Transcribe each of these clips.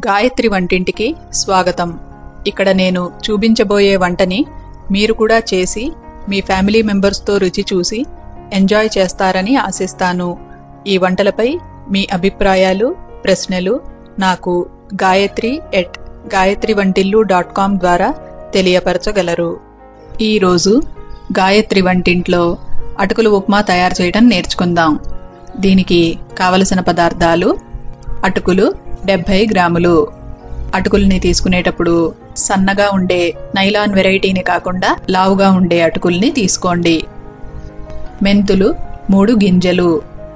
గాయత్రి వంటింటికి స్వాగతం ఇక్కడ నేను చూపించబోయే వంటని మీరు కూడా చేసి మీ ఫ్యామిలీ మెంబర్స్తో రుచి చూసి ఎంజాయ్ చేస్తారని ఆశిస్తాను ఈ వంటలపై మీ అభిప్రాయాలు ప్రశ్నలు నాకు గాయత్రి ఎట్ గాయత్రి వంటిల్లు డాట్ కామ్ ద్వారా తెలియపరచగలరు ఈరోజు గాయత్రి వంటింట్లో అటుకుల ఉప్మా తయారు చేయడం నేర్చుకుందాం దీనికి కావలసిన పదార్థాలు అటుకులు డెబ్భై గ్రాములు అటుకుల్ని తీసుకునేటప్పుడు సన్నగా ఉండే నైలాన్ వెరైటీని కాకుండా లావుగా ఉండే అటుకుల్ని తీసుకోండి మెంతులు మూడు గింజలు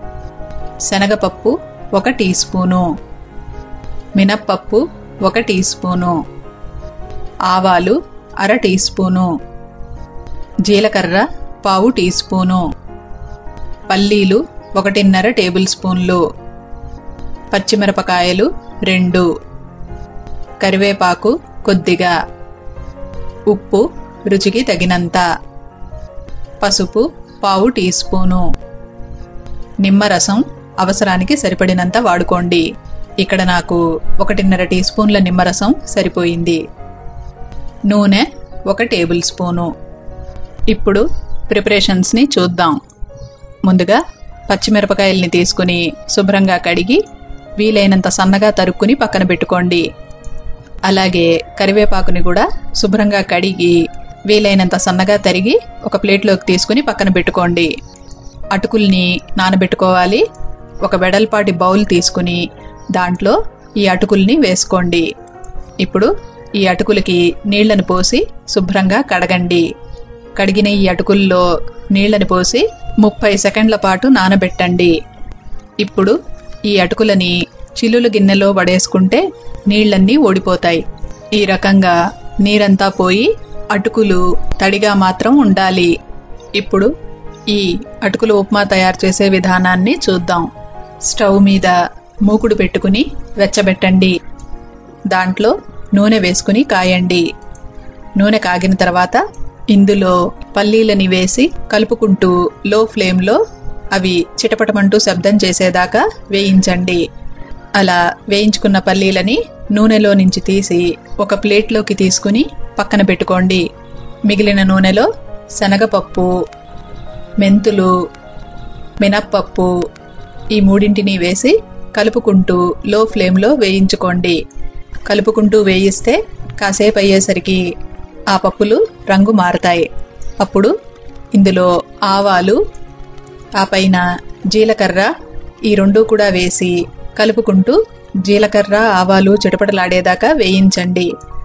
శనగపప్పు ఒక టీ స్పూను మినప్పప్పు ఒక టీ స్పూను ఆవాలు అర టీ స్పూను జీలకర్ర పావు టీ స్పూను పల్లీలు ఒకటిన్నర టేబుల్ స్పూన్లు పచ్చిమిరపకాయలు రెండు కరివేపాకు కొద్దిగా ఉప్పు రుచికి తగినంత పసుపు పావు టీ స్పూను నిమ్మరసం అవసరానికి సరిపడినంత వాడుకోండి ఇక్కడ నాకు ఒకటిన్నర టీ స్పూన్ల నిమ్మరసం సరిపోయింది నూనె ఒక టేబుల్ స్పూను ఇప్పుడు ప్రిపరేషన్స్ని చూద్దాం ముందుగా పచ్చిమిరపకాయల్ని తీసుకుని శుభ్రంగా కడిగి వీలైనంత సన్నగా తరుక్కుని పక్కన పెట్టుకోండి అలాగే కరివేపాకుని కూడా శుభ్రంగా కడిగి వీలైనంత సన్నగా తరిగి ఒక ప్లేట్లోకి తీసుకుని పక్కన పెట్టుకోండి అటుకుల్ని నానబెట్టుకోవాలి ఒక వెడల్పాటి బౌల్ తీసుకుని దాంట్లో ఈ అటుకుల్ని వేసుకోండి ఇప్పుడు ఈ అటుకులకి నీళ్లను పోసి శుభ్రంగా కడగండి కడిగిన ఈ అటుకుల్లో నీళ్లను పోసి ముప్పై సెకండ్ల పాటు నానబెట్టండి ఇప్పుడు ఈ అటుకులని చిల్లుల గిన్నెలో పడేసుకుంటే నీళ్లన్నీ ఓడిపోతాయి ఈ రకంగా నీరంతా పోయి అటుకులు తడిగా మాత్రం ఉండాలి ఇప్పుడు ఈ అటుకుల ఉప్మా తయారు చేసే విధానాన్ని చూద్దాం స్టవ్ మీద మూకుడు పెట్టుకుని వెచ్చబెట్టండి దాంట్లో నూనె వేసుకుని కాయండి నూనె కాగిన తర్వాత ఇందులో పల్లీలని వేసి కలుపుకుంటూ లో ఫ్లేమ్లో అవి చిటపటమంటూ శబ్దం చేసేదాకా వేయించండి అలా వేయించుకున్న పల్లీలని నూనెలో నుంచి తీసి ఒక ప్లేట్లోకి తీసుకుని పక్కన పెట్టుకోండి మిగిలిన నూనెలో శనగపప్పు మెంతులు మినప్పప్పు ఈ మూడింటిని వేసి కలుపుకుంటూ లో ఫ్లేమ్లో వేయించుకోండి కలుపుకుంటూ వేయిస్తే కాసేపు అయ్యేసరికి ఆ పప్పులు రంగు మారతాయి అప్పుడు ఇందులో ఆవాలు ఆ పైన జీలకర్ర ఈ రెండు కూడా వేసి కలుపుకుంటూ జీలకర్ర ఆవాలు చిటపటలాడేదాకా వేయించండి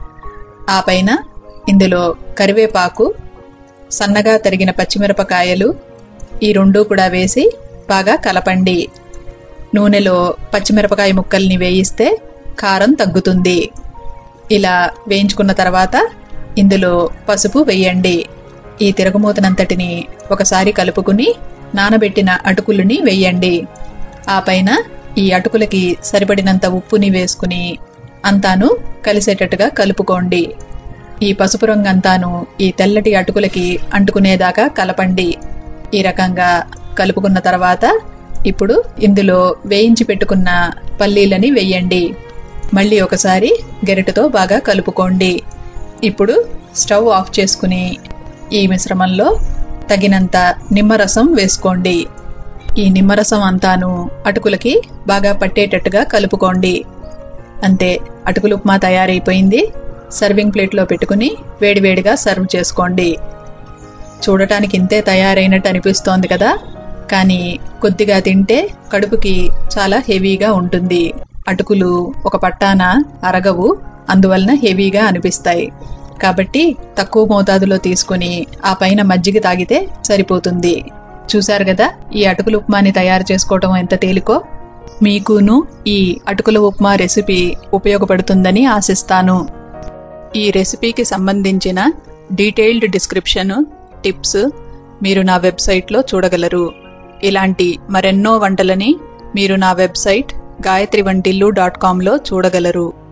ఆ పైన ఇందులో కరివేపాకు సన్నగా తరిగిన పచ్చిమిరపకాయలు ఈ రెండు కూడా వేసి బాగా కలపండి నూనెలో పచ్చిమిరపకాయ ముక్కల్ని వేయిస్తే కారం తగ్గుతుంది ఇలా వేయించుకున్న తర్వాత ఇందులో పసుపు వేయండి ఈ తిరగమూతనంతటిని ఒకసారి కలుపుకుని నానబెట్టిన అటుకులని వేయండి ఆ పైన ఈ అటుకులకి సరిపడినంత ఉప్పుని వేసుకుని అంతాను కలిసేటట్టుగా కలుపుకోండి ఈ పసుపు రంగు అంతాను ఈ తెల్లటి అటుకులకి అంటుకునేదాకా కలపండి ఈ రకంగా కలుపుకున్న తర్వాత ఇప్పుడు ఇందులో వేయించి పెట్టుకున్న పల్లీలని వేయండి మళ్ళీ ఒకసారి గెరటితో బాగా కలుపుకోండి ఇప్పుడు స్టవ్ ఆఫ్ చేసుకుని ఈ మిశ్రమంలో తగినంత నిమ్మరసం వేసుకోండి ఈ నిమ్మరసం అంతాను అటుకులకి బాగా పట్టేటట్టుగా కలుపుకోండి అంతే అటుకులు ఉప్మా తయారైపోయింది సర్వింగ్ ప్లేట్లో పెట్టుకుని వేడివేడిగా సర్వ్ చేసుకోండి చూడటానికి ఇంతే తయారైనట్టు అనిపిస్తోంది కదా కానీ కొద్దిగా తింటే కడుపుకి చాలా హెవీగా ఉంటుంది అటుకులు ఒక పట్టాన అరగవు అందువలన హెవీగా అనిపిస్తాయి కాబట్టి తక్కువ మోతాదులో తీసుకుని ఆ పైన మజ్జిగ తాగితే సరిపోతుంది చూశారు కదా ఈ అటుకుల ఉప్మాని తయారు చేసుకోవటం ఎంత తేలికో మీకును ఈ అటుకుల ఉప్మా రెసిపీ ఉపయోగపడుతుందని ఆశిస్తాను ఈ రెసిపీకి సంబంధించిన డీటెయిల్డ్ డిస్క్రిప్షన్ టిప్స్ మీరు నా వెబ్సైట్లో చూడగలరు ఇలాంటి మరెన్నో వంటలని మీరు నా వెబ్సైట్ గాయత్రి వంటిల్లు డాట్ కామ్లో చూడగలరు